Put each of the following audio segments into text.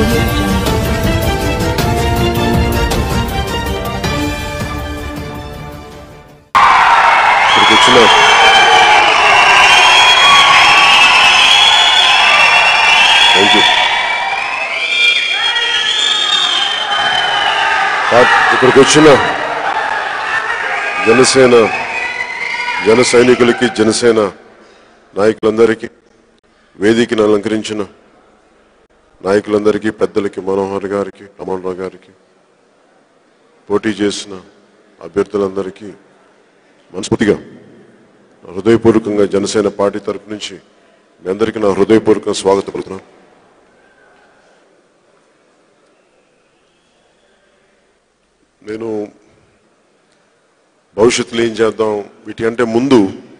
audio jungle. ఇక్కడికి వచ్చిన thank you ఇక్కడికి వచ్చిన జనసేన జన సైనికులకి జనసేన నాయకులందరికీ వేదికను అలంకరించిన నాయకులందరికీ పెద్దలకి మనోహర్ గారికి రమణరావు గారికి పోటీ చేసిన అభ్యర్థులందరికీ మనస్ఫూర్తిగా హృదయపూర్వకంగా జనసేన పార్టీ తరపు నుంచి మీ అందరికీ నా హృదయపూర్వక స్వాగతం పలుకుతున్నాను నేను భవిష్యత్తులో ఏం చేద్దాం వీటి అంటే ముందు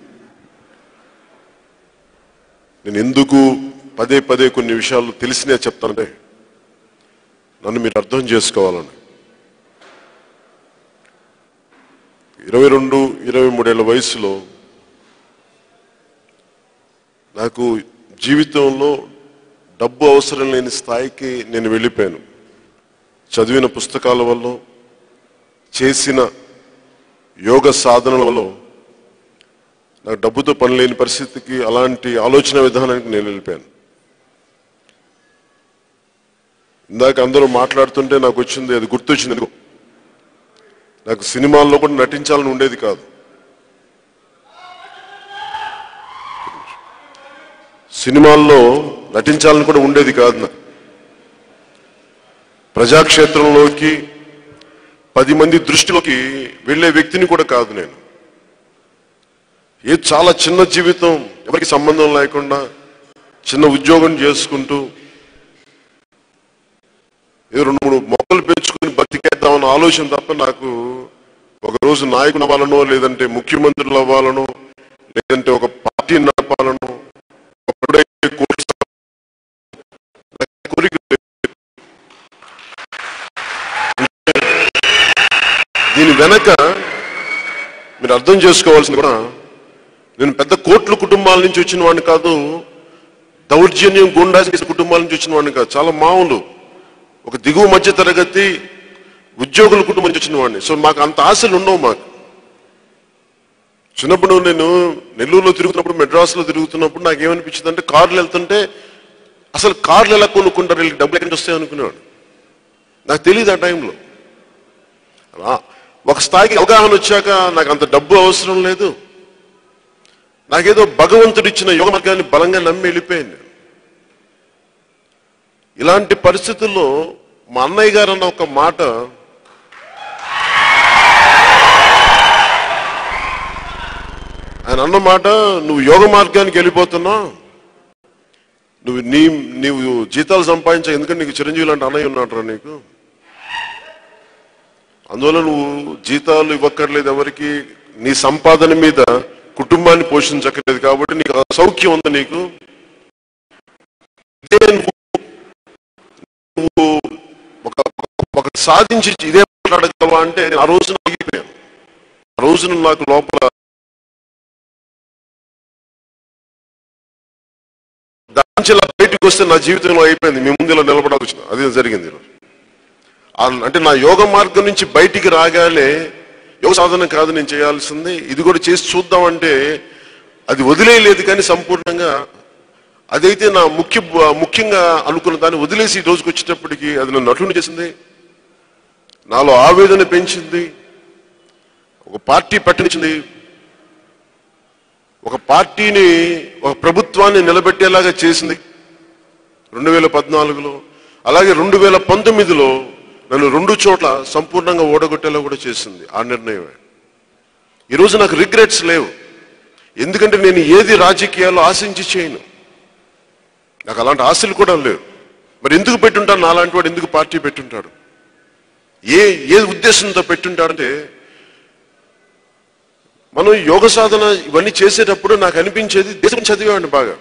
నేను ఎందుకు పదే పదే కొన్ని విషయాలు తెలిసినే చెప్తానంటే నన్ను మీరు అర్థం చేసుకోవాలని ఇరవై రెండు ఇరవై మూడేళ్ల వయసులో నాకు జీవితంలో డబ్బు అవసరం లేని స్థాయికి నేను వెళ్ళిపోయాను చదివిన పుస్తకాల వల్ల చేసిన యోగ సాధనల వల్ల నాకు డబ్బుతో పని లేని పరిస్థితికి అలాంటి ఆలోచన విధానానికి నేను వెళ్ళిపోయాను ఇందాక అందరూ మాట్లాడుతుంటే నాకు వచ్చింది అది గుర్తొచ్చింది ఎందుకో నాకు సినిమాల్లో కూడా నటించాలని ఉండేది కాదు సినిమాల్లో నటించాలని కూడా ఉండేది కాదు నాకు ప్రజాక్షేత్రంలోకి పది మంది దృష్టిలోకి వెళ్ళే వ్యక్తిని కూడా కాదు నేను ఏ చాలా చిన్న జీవితం ఎవరికి సంబంధం లేకుండా చిన్న ఉద్యోగం చేసుకుంటూ ఏదో రెండు మూడు మొక్కలు పెంచుకుని బతికేద్దామన్న ఆలోచన తప్ప నాకు ఒక రోజు నాయకుడు అవ్వాలనో లేదంటే ముఖ్యమంత్రులు అవ్వాలనో లేదంటే ఒక పార్టీ నడపాలనో ఒకడే కోర్సు నాకు కోరిక లేదు. దీని వెనక మీరు అర్థం చేసుకోవాల్సింది కూడా నేను పెద్ద కోట్ల కుటుంబాల నుంచి వచ్చిన వాడిని కాదు దౌర్జన్యం గుండా చేసిన కుటుంబాల నుంచి వచ్చిన వాడిని కాదు చాలా మామూలు ఒక దిగువ మధ్య తరగతి ఉద్యోగుల కుటుంబం నుంచి వచ్చిన వాడిని సో మాకు అంత ఆశలు ఉండవు మాకు చిన్నప్పుడు నేను నెల్లూరులో తిరుగుతున్నప్పుడు మెడ్రాస్లో తిరుగుతున్నప్పుడు నాకు ఏమనిపించింది అంటే కార్లు వెళ్తుంటే అసలు కార్లు ఎలా కొనుక్కుంటారు వీళ్ళకి డబ్బులు ఎక్కడి నుంచి వస్తాయి అనుకునేవాడు నాకు తెలియదు ఆ టైంలో రా- ఒక స్థాయికి అవగాహన వచ్చాక నాకు అంత డబ్బు అవసరం లేదు నాకేదో భగవంతుడు ఇచ్చిన యోగ మార్గాన్ని బలంగా నమ్మి వెళ్ళిపోయాను నేను. ఇలాంటి పరిస్థితుల్లో మా అన్నయ్య గారు అన్న ఒక మాట ఆయన అన్న మాట నువ్వు యోగ మార్గానికి వెళ్ళిపోతున్నావు నువ్వు నీ నీవు జీతాలు సంపాదించా ఎందుకంటే నీకు చిరంజీవి లాంటి అన్నయ్య ఉన్నాడు నీకు అందువల్ల నువ్వు జీతాలు ఇవ్వక్కర్లేదు ఎవరికి నీ సంపాదన మీద కుటుంబాన్ని పోషించక్కర్లేదు కాబట్టి నీకు ఆ సౌఖ్యం ఉంది నీకు ఇదే నువ్వు నువ్వు ఒక ఒక సాధించి ఇదే మాట్లాడగలవా అంటే నేను ఆ రోజున ఆగిపోయాను ఆ రోజున నాకు లోపల దాని ఇలా బయటకు వస్తే నా జీవితంలో అయిపోయింది మీ ముందు ఇలా నిలబడాల్సి వచ్చింది అదే జరిగింది ఈరోజు ఆ- అంటే నా యోగ మార్గం నుంచి బయటికి రాగానే యోగ సాధన కాదు నేను చేయాల్సింది ఇది కూడా చేసి చూద్దామంటే అది వదిలేయలేదు కానీ సంపూర్ణంగా అదైతే నా ముఖ్య ముఖ్యంగా అనుకున్న దాన్ని వదిలేసి ఈ రోజుకి వచ్చేటప్పటికి అది నన్ను నటుని చేసింది నాలో ఆవేదన పెంచింది ఒక పార్టీ పెట్టనిచ్చింది ఒక పార్టీని ఒక ప్రభుత్వాన్ని నిలబెట్టేలాగా చేసింది రెండు వేల పద్నాలుగులో అలాగే రెండు వేల పంతొమ్మిదిలో నన్ను రెండు చోట్ల సంపూర్ణంగా ఓడగొట్టేలా కూడా చేసింది ఆ నిర్ణయమే ఈరోజు నాకు రిగ్రెట్స్ లేవు ఎందుకంటే నేను ఏది రాజకీయాల్లో ఆశించి చేయను నాకు అలాంటి ఆశలు కూడా లేవు మరి ఎందుకు పెట్టుంటాడు నాలాంటి వాడు ఎందుకు పార్టీ పెట్టుంటాడు ఏ ఏ ఉద్దేశంతో పెట్టుంటాడంటే మనం యోగ సాధన ఇవన్నీ చేసేటప్పుడు నాకు అనిపించేది దేశం చదివేవాడిని బాగా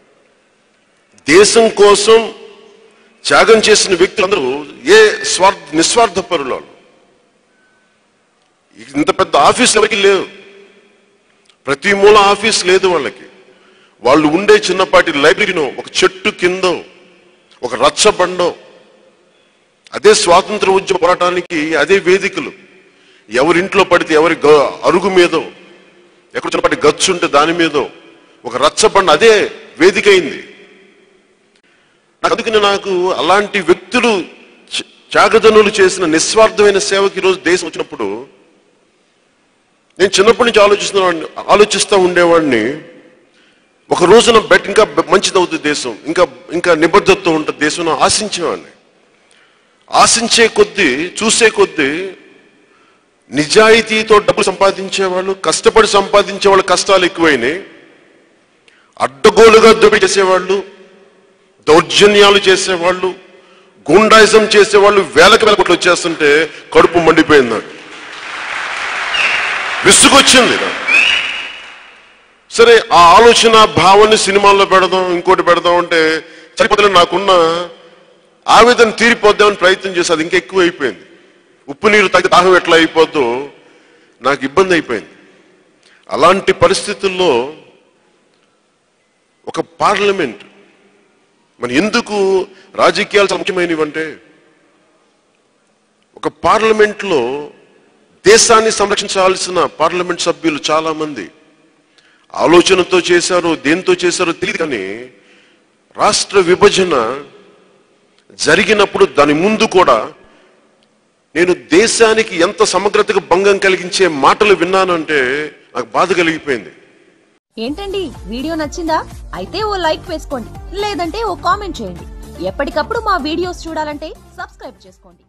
దేశం కోసం త్యాగం చేసిన వ్యక్తులందరూ ఏ స్వార్థ నిస్వార్థ పరులు వాళ్ళు. ఇంత పెద్ద ఆఫీస్ ఎవరికి లేవు ప్రతి మూల ఆఫీస్ లేదు వాళ్ళకి వాళ్ళు ఉండే చిన్నపాటి లైబ్రరీనో ఒక చెట్టు కిందో ఒక రచ్చబండో అదే స్వాతంత్ర ఉద్యమ పోరాటానికి అదే వేదికలు ఎవరింట్లో పడితే ఎవరి గ- అరుగు మీదో ఎక్కడ చిన్నపాటి గచ్చు ఉంటే దాని మీదో ఒక రచ్చబండ అదే వేదిక అయింది నాకు అందుకని నాకు అలాంటి వ్యక్తులు చ- త్యాగదనులు చేసిన నిస్వార్థమైన సేవకి ఈరోజు దేశం వచ్చినప్పుడు నేను చిన్నప్పటి నుంచి ఆలోచిస్తున్న ఆలోచిస్తూ ఉండేవాడిని ఒక రోజున బెట్ ఇంకా మంచిది అవుతుంది దేశం ఇంకా ఇంకా నిబద్ధతతో ఉంటుంది దేశం అని ఆశించేవాడిని ఆశించే కొద్దీ చూసే కొద్దీ నిజాయితీతో డబ్బులు సంపాదించే వాళ్ళు కష్టపడి సంపాదించే వాళ్ళ కష్టాలు ఎక్కువైనాయి అడ్డగోలుగా దోపిడీ చేసేవాళ్ళు దౌర్జన్యాలు చేసేవాళ్ళు గుండాయిజం చేసేవాళ్ళు వేలకు వేల కోట్లు వచ్చేస్తుంటే కడుపు మండిపోయింది నాకు విసుగొచ్చింది నాకు సరే ఆ ఆలోచన భావాన్ని సినిమాల్లో పెడదాం ఇంకోటి పెడదాం అంటే సరిపోతే నాకున్న ఆవేదన తీరిపోద్దామని ప్రయత్నం చేసి అది ఇంకా ఎక్కువ అయిపోయింది ఉప్పు నీరు తగ్గి దాహం ఎట్లా అయిపోద్దో నాకు ఇబ్బంది అయిపోయింది అలాంటి పరిస్థితుల్లో ఒక పార్లమెంట్ మరి ఎందుకు రాజకీయాలు చాలా ముఖ్యమైనవి అంటే ఒక పార్లమెంట్లో దేశాన్ని సంరక్షించాల్సిన పార్లమెంట్ సభ్యులు చాలా మంది ఆలోచనతో చేశారో దేంతో చేశారో తెలియదు కానీ రాష్ట్ర విభజన జరిగినప్పుడు దాని ముందు కూడా నేను దేశానికి ఎంత సమగ్రతకు భంగం కలిగించే మాటలు విన్నానంటే నాకు బాధ కలిగిపోయింది ఏంటండి వీడియో నచ్చిందా అయితే ఓ లైక్ వేసుకోండి లేదంటే ఓ కామెంట్ చేయండి ఎప్పటికప్పుడు మా వీడియోస్ చూడాలంటే సబ్స్క్రైబ్ చేసుకోండి